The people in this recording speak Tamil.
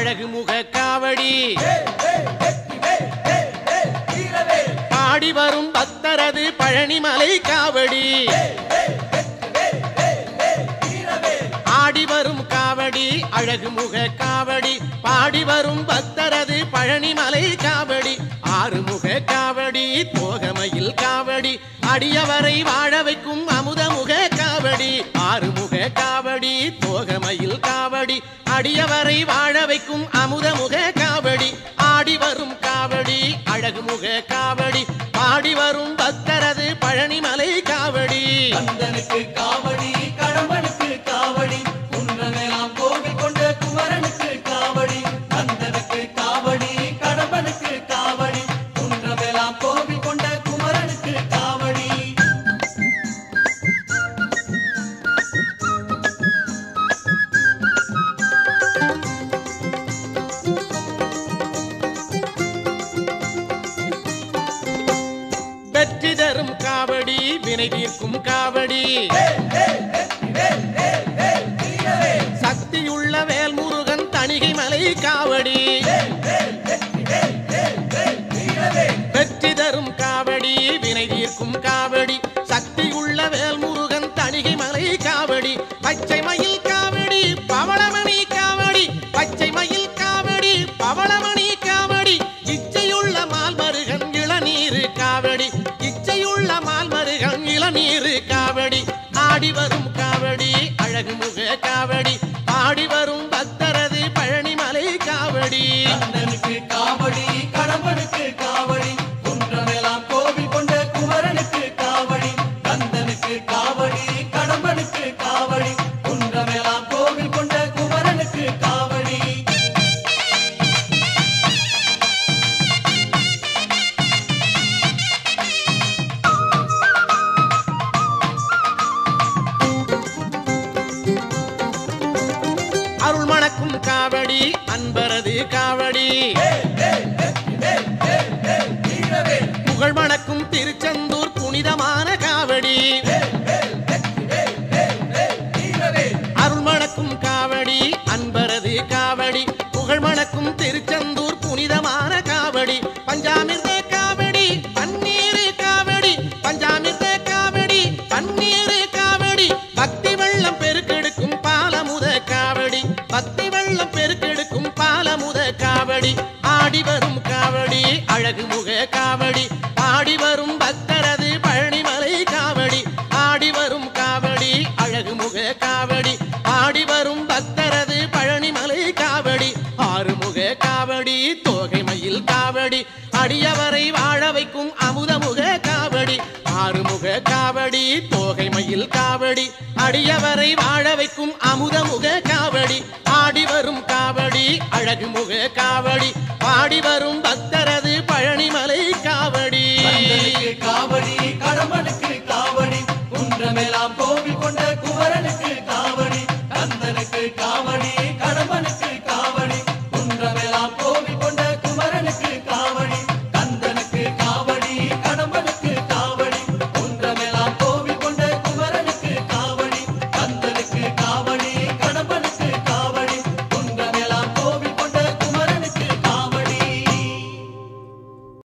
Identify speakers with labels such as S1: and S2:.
S1: அழகு முக காவடி பாடி வரும் பக்தரது பழனிமலை காவடி ஆடி வரும் காவடி அழகு முக காவடி பாடி வரும் பக்தரது பழனிமலை காவடி ஆறுமுக காவடி தோகமையில் காவடி அடியவரை வாழ வைக்கும் அமுதமுக காவடி ஆறுமுக காவடி தோகமையில் காவடி அடியவரை வாழ வைக்கும் அமுதமுக காவடி ஆடி வரும் காவடி அழகு முக காவடி பாடி வரும் பக்தரது பழனிமலை காவடி
S2: கந்தனுக்கு காவடி கடம்பனுக்கு காவடி குன்றமெல்லாம் கோவில் கொண்ட குமரனுக்கு காவடி கந்தனுக்கு காவடி கடம்பனுக்கு காவடி குன்றமெல்லாம் கோவில் கொண்ட குமரனுக்கு காவடி
S1: வெற்றி தரும் காவடி வினை தீர்க்கும் காவடி சக்தியுள்ள வேல்முருகன் தணிகை மலை காவடி வெற்றி தரும் காவடி வினை தீர்க்கும் காவடி சக்தியுள்ள வேல்முருகன் தணிகை மலை காவடி பச்சை மயில் காவடி பவளமணி காவடி பச்சை மயில் காவடி பவளமணி காவடி இச்சையுள்ள மால்மருகன் இளநீர் காவடி இச்சையுள்ள மால்மருகன் இளநீர் காவடி ஆடி வரும் காவடி அழகு முக காவடி ஆடி வரும் பக்தரது பழனிமலை காவடி
S2: கந்தனுக்கு காவடி கடம்பனுக்கு காவடி குன்றமெல்லாம் கோவில் கொண்ட குமரனுக்கு காவடி கந்தனுக்கு காவடி கடம்பனுக்கு காவடி குன்றமெல்லாம் கோவில் கொண்ட குமரனுக்கு காவடி
S1: அருள் மணக்கும் காவடி அன்பரது காவடி புகழ் மணக்கும் திருச்செந்தூர் புனிதமான காவடி அருள் மணக்கும் காவடி அன்பரது காவடி புகழ் மணக்கும் திருச்செந்தூர் புனிதமான காவடி பஞ்சாமிர்த காவடி பன்னீர் காவடி பஞ்சாமிர்த காவடி பன்னீர் காவடி பக்தி வெள்ளம் பெருக்கெடுக்கும் பாலமுத காவடி பக்தி வெள்ளம் பெருக்கெடுக்கும் பாலமுத காவடி ஆடி வரும் காவடி அழகு முக காவடி ஆடி வரும் பக்தரது பழனிமலை காவடி ஆடி வரும் காவடி அழகு முக காவடி ஆடி வரும் பக்தரது பழனிமலை காவடி ஆறுமுக காவடி தோகை மயில் காவடி அடியவரை வாழ வைக்கும் அமுதமுக காவடி ஆறுமுக காவடி தோகை மயில் காவடி அடியவரை வாழ வைக்கும் அமுதமுக காவடி ஆடி வரும் காவடி அழகு முக காவடி பாடி வரும்